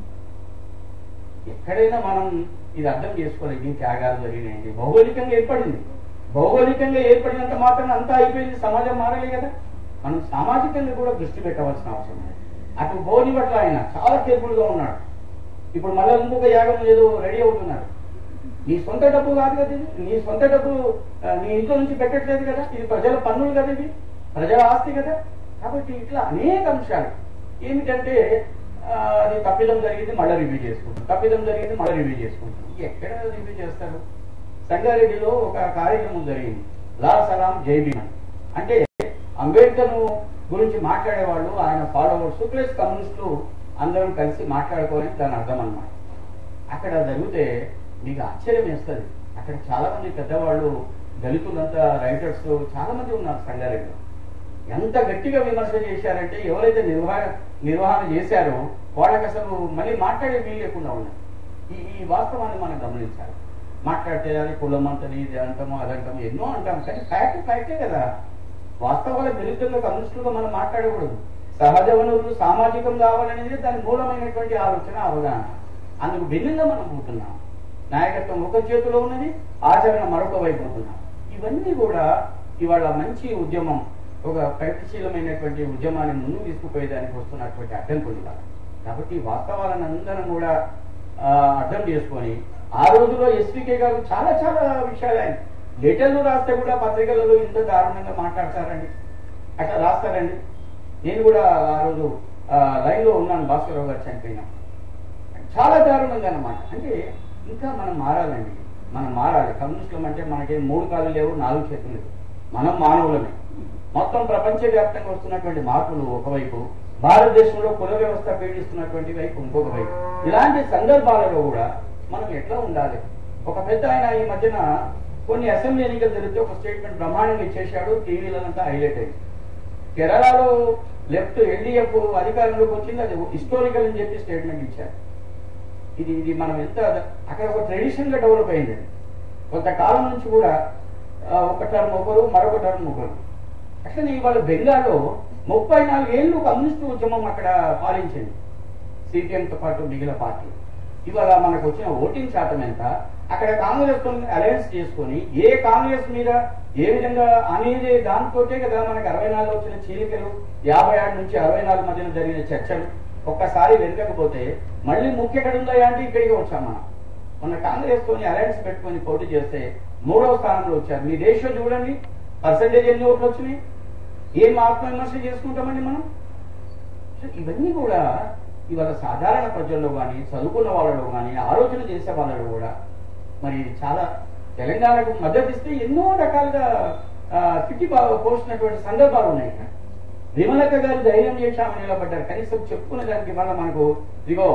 ఎక్కడైనా మనం ఇది అర్థం చేసుకోలేదు ఈ త్యాగాలు జరిగినాయండి భౌగోళికంగా ఏర్పడింది భౌగోళికంగా ఏర్పడినంత మాత్రం అంతా అయిపోయింది సమాజం మారలే కదా మనం సామాజికంగా కూడా దృష్టి పెట్టవలసిన అవసరం ఉంది అటు బోని పట్ల ఆయన చాలా కేర్ఫుల్ గా ఉన్నాడు ఇప్పుడు మళ్ళీ ఇంకొక యాగం ఏదో రెడీ అవుతున్నారు నీ సొంత డబ్బు కాదు కదా ఇది నీ సొంత డబ్బు ఆ, నీ ఇంట్లో నుంచి పెట్టట్లేదు కదా ఇది ప్రజల పన్నులు కదా ఇది ప్రజల ఆస్తి కదా కాబట్టి ఇట్లా అనేక అంశాలు ఏమిటంటే ఆ, అది తప్పిదం జరిగింది మళ్ళీ రివ్యూ చేసుకుంటాం తప్పిదం జరిగింది మళ్ళీ రివ్యూ చేసుకుంటాం ఎక్కడ రివ్యూ చేస్తారు సంగారెడ్డిలో ఒక కార్యక్రమం జరిగింది లా సలాం జై భీమ్ అని. అంటే అంబేద్కర్ గురించి మాట్లాడేవాళ్ళు ఆయన ఫాలోవర్స్ ప్లస్ కమ్యూనిస్టులు అందరం కలిసి మాట్లాడుకోవాలని దాని అర్థం అన్నమాట అక్కడ జరిగితే మీకు ఆశ్చర్యం వేస్తుంది అక్కడ చాలా మంది పెద్దవాళ్ళు దళితులంతా రైటర్స్ చాలా మంది ఉన్నారు సంగారెడ్డిలో ఎంత గట్టిగా విమర్శ చేశారంటే ఎవరైతే నిర్వహణ నిర్వహణ చేశారో వాళ్ళకి అసలు మళ్ళీ మాట్లాడే వీలు లేకుండా ఉన్నారు ఈ ఈ వాస్తవాన్ని మనం గమనించాలి మాట్లాడితే అది కులం అంతని ఇది అంటాము అదంటాము ఎన్నో అంటాం కానీ ఫ్యాక్ట్ ఫ్యాక్టే కదా వాస్తవాల విరుద్ధంగా కమ్యూనిస్టులుగా మనం మాట్లాడకూడదు సహజ వనరులు సామాజికం కావాలనేది దాని మూలమైనటువంటి ఆలోచన అవగాహన అందుకు భిన్నంగా మనం పోతున్నాం నాయకత్వం ఒక చేతిలో ఉన్నది ఆచరణ మరొక వైపు ఉంటున్నాం ఇవన్నీ కూడా ఇవాళ మంచి ఉద్యమం ఒక ప్రగతిశీలమైనటువంటి ఉద్యమాన్ని ముందుకు తీసుకుపోయేదానికి వస్తున్నటువంటి అడ్డంకులు ఇవాళ కాబట్టి ఈ వాస్తవాలను అందరం కూడా ఆ, అర్థం చేసుకొని ఆ రోజులో ఎస్పీకే గారు చాలా చాలా విషయాలు ఆయన లెటర్లు రాస్తే కూడా పత్రికలలో ఇంత దారుణంగా మాట్లాడతారండి అట్లా రాస్తారండి నేను కూడా ఆ రోజు ఆ, లైన్లో ఉన్నాను భాస్కరరావు గారు చనిపోయినా చాలా దారుణంగా అన్నమాట అంటే ఇంకా మనం మారాలండి మనం మారాలి కమ్యూనిస్టులం అంటే మనకి మూడు కాళ్ళు లేవు నాలుగు చేతులు లేవు మనం మానవులమే మొత్తం ప్రపంచవ్యాప్తంగా వస్తున్నటువంటి మార్పులు ఒకవైపు భారతదేశంలో కుల వ్యవస్థ పీడిస్తున్నటువంటి వైపు ఇంకొక వైపు ఇలాంటి సందర్భాలలో కూడా మనం ఎట్లా ఉండాలి ఒక పెద్ద ఆయన ఈ మధ్యన కొన్ని అసెంబ్లీ ఎన్నికలు జరిగితే ఒక స్టేట్మెంట్ బ్రహ్మాండంగా ఇచ్చేశాడు టీవీలంతా హైలైట్ అయింది కేరళలో లెఫ్ట్ ఎల్డీఎఫ్ అధికారంలోకి వచ్చింది అది హిస్టారికల్ అని చెప్పి స్టేట్మెంట్ ఇచ్చారు ఇది ఇది మనం ఎంత అక్కడ ఒక ట్రెడిషన్ గా డెవలప్ అయింది అది. కొంతకాలం నుంచి కూడా ఆ, ఒక టర్మ్ ఒకరు మరొక టర్మ్ ఒకరు అట్లనే ఇవాళ బెంగాల్లో ముప్పై నాలుగు ఏళ్ళు కమ్యూనిస్టు ఉద్యమం అక్కడ పాలించింది సిపిఎంతో పాటు మిగిలిన పార్టీ ఇవాళ మనకు వచ్చిన ఓటింగ్ శాతం ఎంత అక్కడ కాంగ్రెస్ తో అలయన్స్ చేసుకొని ఏ కాంగ్రెస్ మీద ఏ విధంగా అనేది దాంతోటే కదా మనకి అరవై నాలుగు వచ్చిన చీలికలు యాభై ఆరు నుంచి అరవై నాలుగు మధ్యన జరిగిన చర్చలు ఒక్కసారి వెనుకకపోతే మళ్ళీ ముఖ్య ఎక్కడ ఉందా అంటే ఇక్కడికి వచ్చాం మనం మొన్న కాంగ్రెస్ తోని అలయన్స్ పెట్టుకొని పోటీ చేస్తే మూడవ స్థానంలో వచ్చారు మీ దేశం చూడండి పర్సంటేజ్ ఎన్ని ఓట్లు వచ్చినాయి ఏం ఆత్మవిమర్శ చేసుకుంటామండి మనం సో ఇవన్నీ కూడా ఇవాళ సాధారణ ప్రజల్లో కానీ చదువుకున్న వాళ్ళలో కానీ ఆలోచన చేసే వాళ్ళలో కూడా మరి చాలా తెలంగాణకు మద్దతు ఇస్తే ఎన్నో రకాలుగా ఆ, తిట్టి పా- పోసినటువంటి సందర్భాలు ఉన్నాయి ఇక్కడ. విమలక్క గారు ధైర్యం చేశామని నిలబడ్డారు కనీసం చెప్పుకునే దానికి వల్ల మనకు ఇదిగో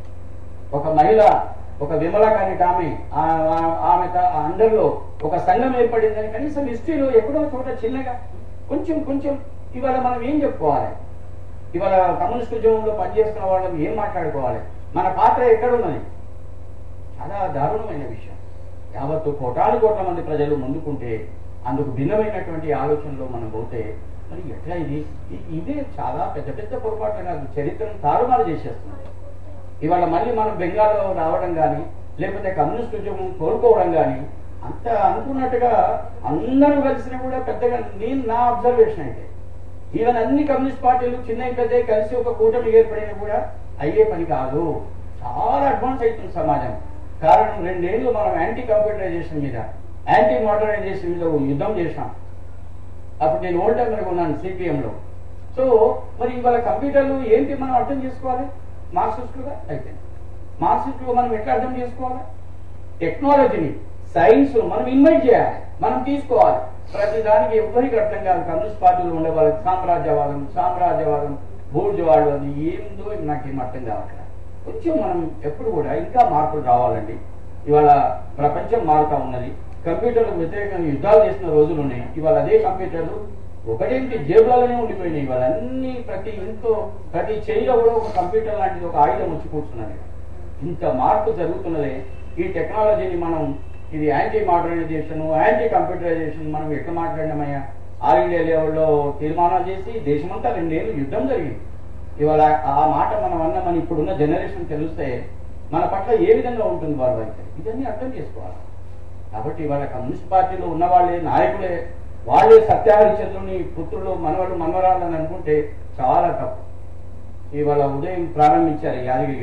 ఒక మహిళ ఒక విమలక అనే ఆమె ఆ- ఆ- ఆమె త- ఆ అండర్లో ఒక సంఘం ఏర్పడిందని కనీసం హిస్టరీలో ఎక్కడో చోట చిన్నగా కొంచెం కొంచెం ఇవాళ మనం ఏం చెప్పుకోవాలి ఇవాళ కమ్యూనిస్ట్ ఉద్యమంలో పనిచేస్తున్న వాళ్ళం ఏం మాట్లాడుకోవాలి మన పాత్ర ఎక్కడున్నది చాలా దారుణమైన విషయం యావత్తు కోటాను కోట్ల మంది ప్రజలు ముందుకుంటే అందుకు భిన్నమైనటువంటి ఆలోచనలో మనం పోతే మరి ఎట్లా ఇది ఇ- ఇదే చాలా పెద్ద పెద్ద పొరపాట్లు కాదు చరిత్రను తారుమారు చేసేస్తుంది ఇవాళ మళ్ళీ మనం బెంగాల్లో రావడం కానీ లేకపోతే కమ్యూనిస్ట్ ఉద్యమం కోలుకోవడం కానీ అంత అనుకున్నట్టుగా అందరూ కలిసినా కూడా పెద్దగా నేను నా అబ్జర్వేషన్ అయితే ఈవెన్ అన్ని కమ్యూనిస్ట్ పార్టీలు చిన్న పెద్ద కలిసి ఒక కూటమి ఏర్పడినా కూడా అయ్యే పని కాదు చాలా అడ్వాన్స్ అవుతుంది సమాజం కారణం రెండేళ్లు మనం యాంటీ కంప్యూటరైజేషన్ మీద యాంటీ మోడర్నైజేషన్ మీద ఓ యుద్ధం చేశాం అప్పుడు నేను ఓల్డ్ టైమర్ ఉన్నాను సిపిఎం లో సో మరి ఇవాళ కంప్యూటర్లు ఏంటి మనం అర్థం చేసుకోవాలి మార్క్సిస్టులుగా అయిపోయింది మార్క్సిస్టులుగా మనం ఎట్లా అర్థం చేసుకోవాలి టెక్నాలజీని సైన్స్ మనం ఇన్వైట్ చేయాలి మనం తీసుకోవాలి ప్రతి దానికి ఎవరికి అర్థం కాదు కమ్యూనిస్ట్ పార్టీలో ఉండే వాళ్ళకి సామ్రాజ్యవాదం సామ్రాజ్యవాదం బూర్జవాడు అది ఏందో నాకేం అర్థం కావట్లేదు కొంచెం మనం ఎప్పుడు కూడా ఇంకా మార్పులు రావాలండి ఇవాళ ప్రపంచం మారుతా ఉన్నది కంప్యూటర్లకు వ్యతిరేకంగా యుద్ధాలు చేసిన రోజులు ఉన్నాయి ఇవాళ అదే కంప్యూటర్లు ఒకటేంటి జేబులలోనే ఉండిపోయినాయి ఇవాళ అన్ని ప్రతి ఇంట్లో ప్రతి చేయిలో కూడా ఒక కంప్యూటర్ లాంటిది ఒక ఆయుధం వచ్చి కూర్చున్నది ఇంత మార్పు జరుగుతున్నదే ఈ టెక్నాలజీని మనం ఇది యాంటీ మోడర్నైజేషన్ యాంటీ కంప్యూటరైజేషన్ మనం ఎట్లా మాట్లాడినామయ్యా ఆల్ ఇండియా లెవెల్లో తీర్మానాలు చేసి దేశమంతా రెండేళ్ళు యుద్ధం జరిగింది ఇవాళ ఆ మాట మనం అన్న మన ఇప్పుడున్న జనరేషన్ తెలిస్తే మన పట్ల ఏ విధంగా ఉంటుంది వారి వైఖరి ఇవన్నీ అర్థం చేసుకోవాలి కాబట్టి ఇవాళ కమ్యూనిస్ట్ పార్టీలో ఉన్న వాళ్ళే నాయకులే వాళ్ళే సత్యహరిచంద్రుని పుత్రులు మనవడు మనవరాలు అని అనుకుంటే చాలా తప్పు ఇవాళ ఉదయం ప్రారంభించారు యాదగిరి గారు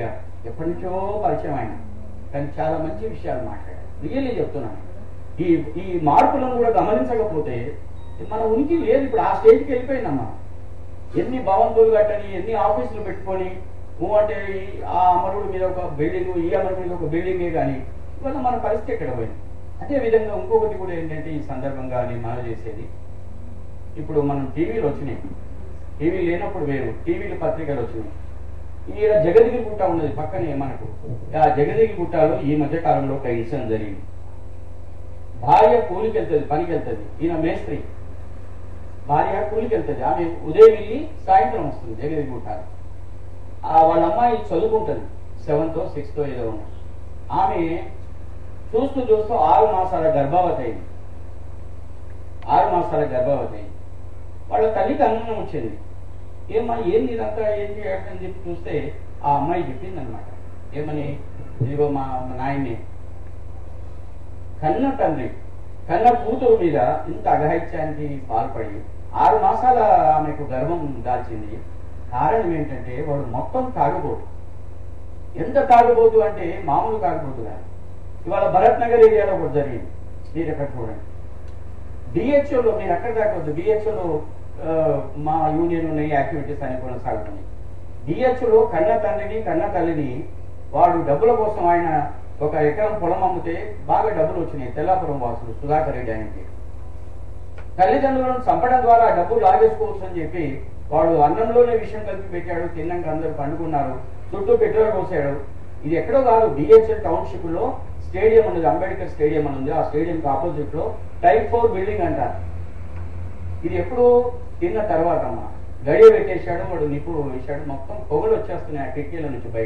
ఎప్పటి నుంచో పరిచయం ఆయన కానీ చాలా మంచి విషయాలు మాట్లాడారు రియల్లీ చెప్తున్నాను ఈ ఈ మార్పులను కూడా గమనించకపోతే మన ఉనికి లేదు ఇప్పుడు ఆ స్టేజ్కి వెళ్ళిపోయిందమ్మా ఎన్ని భవంతులు కట్టని ఎన్ని ఆఫీసులు పెట్టుకొని నువ్వు అంటే ఈ- ఆ అమరుడు మీద ఒక బిల్డింగ్ ఈ అమరుడు మీద ఒక బిల్డింగే కానీ ఇవాళ మన పరిస్థితి ఎక్కడ పోయింది అదే విధంగా ఇంకొకటి కూడా ఏంటంటే ఈ సందర్భంగా నేను మనం చేసేది ఇప్పుడు మనం టీవీలు వచ్చినాయి టీవీ లేనప్పుడు వేరు టీవీలు పత్రికలు వచ్చినాయి ఈడ జగదిగిరి గుట్ట ఉన్నది పక్కనే మనకు ఆ జగదిగిరి గుట్టలో ఈ మధ్య కాలంలో ఒక ఇన్సిడెంట్ జరిగింది భార్య కూలికి వెళ్తుంది పనికి వెళ్తుంది ఈయన మేస్త్రి భార్య కూలికి వెళ్తుంది ఆమె ఉదయం వెళ్ళి సాయంత్రం వస్తుంది జగదిగిరి గుట్టాలు ఆ వాళ్ళ అమ్మాయి చదువుకుంటుంది సెవెంత్ సిక్స్త్ ఏదో ఉన్న ఆమె చూస్తూ చూస్తూ ఆరు మాసాల గర్భవతి అయింది ఆరు మాసాల గర్భవతి అయింది వాళ్ళ తల్లికి అనుమానం వచ్చింది ఏమ్మా ఏంది ఇదంతా ఏంటి అని చెప్పి చూస్తే ఆ అమ్మాయి చెప్పింది అనమాట ఏమని ఇదిగో మా మా నాయన్ని కన్న తండ్రి కన్న కూతురు మీద ఇంత అఘాయిత్యానికి పాల్పడి ఆరు మాసాల ఆమెకు గర్భం దాల్చింది కారణం ఏంటంటే వాడు మొత్తం తాగుబోతు ఎంత తాగుబోతు అంటే మామూలు తాగుబోతు కాదు ఇవాళ భరత్ నగర్ ఏరియాలో ఒకటి జరిగింది మీరు ఎక్కడ చూడండి డిహెచ్ఓలో మీరు ఎక్కడ దాకొద్దు డిహెచ్ఓలో మా యూనియన్ ఉన్నాయి యాక్టివిటీస్ అని కొనసాగుతున్నాయి డిహెచ్ఓలో కన్న తండ్రిని కన్న తల్లిని వాడు డబ్బుల కోసం ఆయన ఒక ఎకరం పొలం అమ్మితే బాగా డబ్బులు వచ్చినాయి తెల్లాపురం వాసులు సుధాకర్ రెడ్డి ఆయనకి తల్లిదండ్రులను చంపడం ద్వారా ఆ డబ్బులు లాగేసుకోవచ్చు అని చెప్పి వాడు అన్నంలోనే విషయం కలిపి పెట్టాడు తిన్నాక అందరూ పండుకున్నారు చుట్టూ పెట్రోల్ పోసాడు ఇది ఎక్కడో కాదు బిహెచ్ఎల్ టౌన్షిప్ లో స్టేడియం ఉన్నది అంబేద్కర్ స్టేడియం అని ఉంది ఆ స్టేడియం ఆపోజిట్ లో టైప్ ఫోర్ బిల్డింగ్ అంటారు ఇది ఎప్పుడు తిన్న తర్వాత అమ్మ గడియ పెట్టేశాడు వాడు నిపుడు వేశాడు మొత్తం పొగలు వచ్చేస్తున్నాయి ఆ కిటికీల నుంచి బయట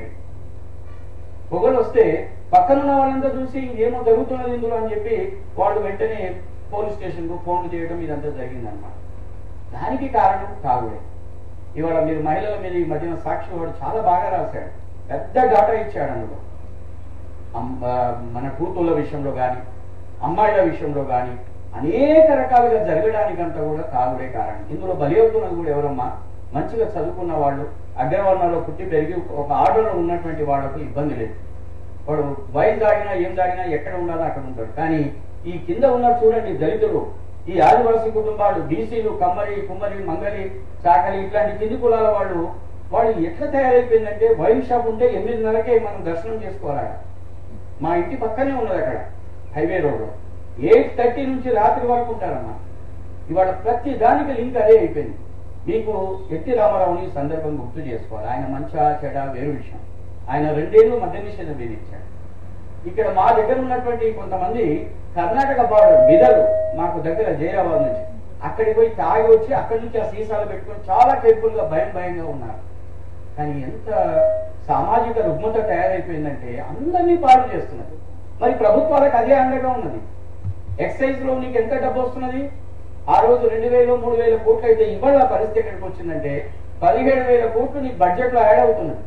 పొగలు వస్తే పక్కనున్న వాళ్ళంతా చూసి ఏమో జరుగుతున్నది ఇందులో అని చెప్పి వాళ్ళు వెంటనే పోలీస్ స్టేషన్ కు ఫోన్లు చేయడం ఇదంతా జరిగిందన్నమాట దానికి కారణం తాగుడే ఇవాళ మీరు మహిళల మీద ఈ మధ్యన సాక్షి వాడు చాలా బాగా రాశాడు పెద్ద డాటా ఇచ్చాడు అందులో అమ్- ఆ, మన కూతుళ్ళ విషయంలో కానీ అమ్మాయిల విషయంలో కానీ అనేక రకాలుగా జరగడానికంతా కూడా తాగుడే కారణం ఇందులో బలి అవుతున్నది కూడా ఎవరమ్మా మంచిగా చదువుకున్న వాళ్ళు అగ్రవర్ణంలో పుట్టి పెరిగి ఒక ఆర్డర్లో ఉన్నటువంటి వాళ్ళకు ఇబ్బంది లేదు వాడు వైన్ దాగినా ఏం దాగినా ఎక్కడ ఉండాలో అక్కడ ఉంటాడు కానీ ఈ కింద ఉన్నారు చూడండి దళితులు ఈ ఆదివాసీ కుటుంబాలు బీసీలు కమ్మరి కుమ్మరి మంగలి చాకలి ఇట్లాంటి కింది కులాల వాళ్ళు వాళ్ళు ఎట్లా తయారైపోయిందంటే వైన్ షాప్ ఉంటే ఎనిమిదిన్నరకే మనం దర్శనం చేసుకోవాలి ఆడ. మా ఇంటి పక్కనే ఉన్నది అక్కడ హైవే రోడ్ ఎయిట్ థర్టీ నుంచి రాత్రి వరకు ఉంటారమ్మా ఇవాళ ప్రతి దానికి లింక్ అదే అయిపోయింది మీకు ఎట్టి రామారావుని ఈ సందర్భం గుర్తు చేసుకోవాలి ఆయన మంచా చెడ వేరు విషయం ఆయన రెండేళ్లు మద్య నిషేధం విధించాడు ఇక్కడ మా దగ్గర ఉన్నటువంటి కొంతమంది కర్ణాటక బార్డర్ బిదలు మాకు దగ్గర జైరాబాద్ నుంచి అక్కడికి పోయి తాగి వచ్చి అక్కడి నుంచి ఆ సీసాలు పెట్టుకొని చాలా కేర్ఫుల్ గా భయం భయంగా ఉన్నారు కానీ ఎంత సామాజిక రుగ్మత తయారైపోయిందంటే అందరినీ పాడు చేస్తున్నది మరి ప్రభుత్వాలకు అదే అండగా ఉన్నది ఎక్సైజ్ లో నీకు ఎంత డబ్బు వస్తున్నది ఆ రోజు రెండు వేలు మూడు వేల కోట్లు అయితే ఇవాళ పరిస్థితి ఎక్కడికి వచ్చిందంటే పదిహేడు వేల కోట్లు నీ బడ్జెట్ లో యాడ్ అవుతున్నది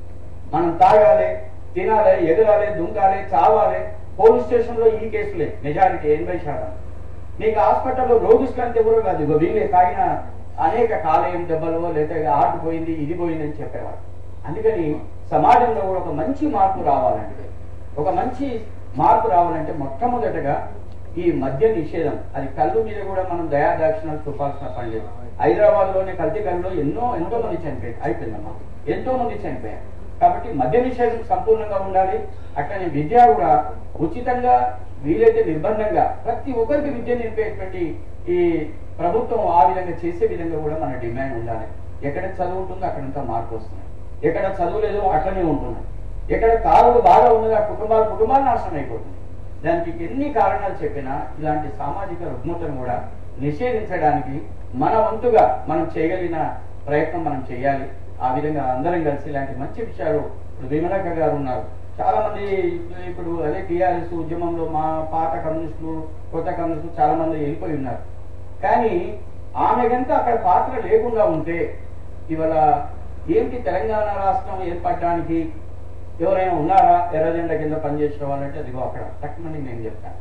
మనం తాగాలి తినాలి ఎగరాలి దుంకాలి చావాలి పోలీస్ స్టేషన్ లో ఈ కేసులే మెజారిటీ ఎనభై శాతం నీకు హాస్పిటల్లో రోగిస్తులంటే ఎవరో కాదు ఇగో వీళ్ళే తాగిన అనేక కాలేయం దెబ్బలు లేదా హార్ట్ పోయింది ఇది పోయింది అని చెప్పేవారు అందుకని సమాజంలో కూడా ఒక మంచి మార్పు రావాలంటే ఒక మంచి మార్పు రావాలంటే మొట్టమొదటగా ఈ మద్య నిషేధం అది కళ్ళు మీద కూడా మనం దయాదాక్షిణాలు చూపాల్సిన పని లేదు హైదరాబాద్ లోనే కల్తీ కళ్ళలో ఎన్నో ఎంతో మంది చనిపోయారు అయిపోయిందమ్మా ఎంతో మంది చనిపోయారు కాబట్టి మద్య నిషేధం సంపూర్ణంగా ఉండాలి అట్లనే విద్య కూడా ఉచితంగా వీలైతే నిర్బంధంగా ప్రతి ఒక్కరికి విద్య నేర్పేటువంటి ఈ ప్రభుత్వం ఆ విధంగా చేసే విధంగా కూడా మన డిమాండ్ ఉండాలి ఎక్కడ చదువు ఉంటుందో అక్కడంతా మార్పు వస్తుంది ఎక్కడ చదువు లేదో అట్లనే ఉంటున్నాయి ఎక్కడ కారులు బాగా ఉన్నదో ఆ కుటుంబాలు కుటుంబాలు నాశనం అయిపోతుంది దానికి ఎన్ని కారణాలు చెప్పినా ఇలాంటి సామాజిక రుగ్మతను కూడా నిషేధించడానికి మన వంతుగా మనం చేయగలిగిన ప్రయత్నం మనం చేయాలి ఆ విధంగా అందరం కలిసి ఇలాంటి మంచి విషయాలు ఇప్పుడు విమలక్క గారు ఉన్నారు చాలా మంది ఇప్పుడు అదే టీఆర్ఎస్ ఉద్యమంలో మా పాత కమ్యూనిస్టులు కొత్త కమ్యూనిస్టులు చాలా మంది వెళ్ళిపోయి ఉన్నారు కానీ ఆమె కనుక అక్కడ పాత్ర లేకుండా ఉంటే ఇవాళ ఏంటి తెలంగాణ రాష్ట్రం ఏర్పడడానికి ఎవరైనా ఉన్నారా ఎర్రజెండా కింద పనిచేసే వాళ్ళంటే అదిగో అక్కడ తక్కువని నేను చెప్తాను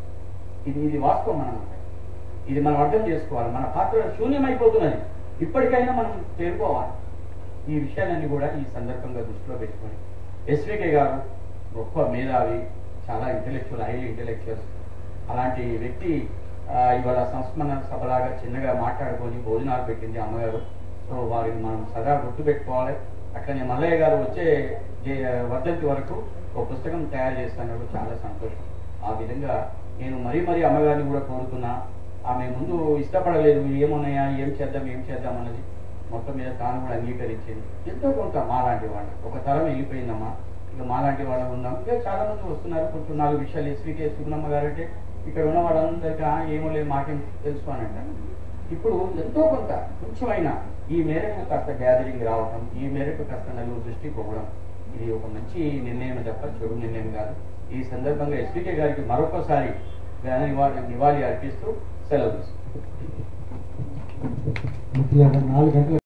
ఇది ఇది వాస్తవం మనం ఇది మనం అర్థం చేసుకోవాలి మన పాత్ర శూన్యమైపోతున్నది ఇప్పటికైనా మనం చేరుకోవాలి ఈ విషయాలన్నీ కూడా ఈ సందర్భంగా దృష్టిలో పెట్టుకొని ఎస్వికే గారు గొప్ప మేధావి చాలా ఇంటెలెక్చువల్ హైలీ ఇంటెలెక్చువల్స్ అలాంటి వ్యక్తి ఆ, ఇవాళ సంస్మరణ సభలాగా చిన్నగా మాట్లాడుకొని భోజనాలు పెట్టింది అమ్మగారు సో వారిని మనం సదా గుర్తుపెట్టుకోవాలి అట్లనే మల్లయ్య గారు వచ్చే జే- వర్ధంతి వరకు ఒక పుస్తకం తయారు చేస్తున్నారు చాలా సంతోషం ఆ విధంగా నేను మరీ మరీ అమ్మగారిని కూడా కోరుతున్నా ఆమె ముందు ఇష్టపడలేదు ఏమున్నాయా ఏం చేద్దాం ఏం చేద్దాం అన్నది మొత్తం మీద తాను కూడా అంగీకరించింది ఎంతో కొంత మాలాంటి వాళ్ళు ఒక తరం వెళ్ళిపోయిందమ్మా ఇక మాలాంటి వాళ్ళు ఉన్నాం ఇక చాలా మంది వస్తున్నారు కొంచెం నాలుగు విషయాలు ఎస్వికే సుగుణమ్మ గారు అంటే ఇక్కడ ఉన్న వాళ్ళందరికీ "ఆ, ఏమో లేదు మాకేం తెలుసు అని అంటారు ఇప్పుడు ఎంతో కొంత కొంచెమైనా ఈ మేరకు కాస్త గ్యాదరింగ్ రావడం ఈ మేరకు కాస్త నలుగురు దృష్టి పోవడం ఇది ఒక మంచి నిర్ణయం తప్ప చెడు నిర్ణయం కాదు ఈ సందర్భంగా ఎస్పీకే గారికి మరొకసారి ఘన నివాళి నివాళి అర్పిస్తూ సెలవు తీసుకుంటాం మిత్రులారా నాలుగు గంటల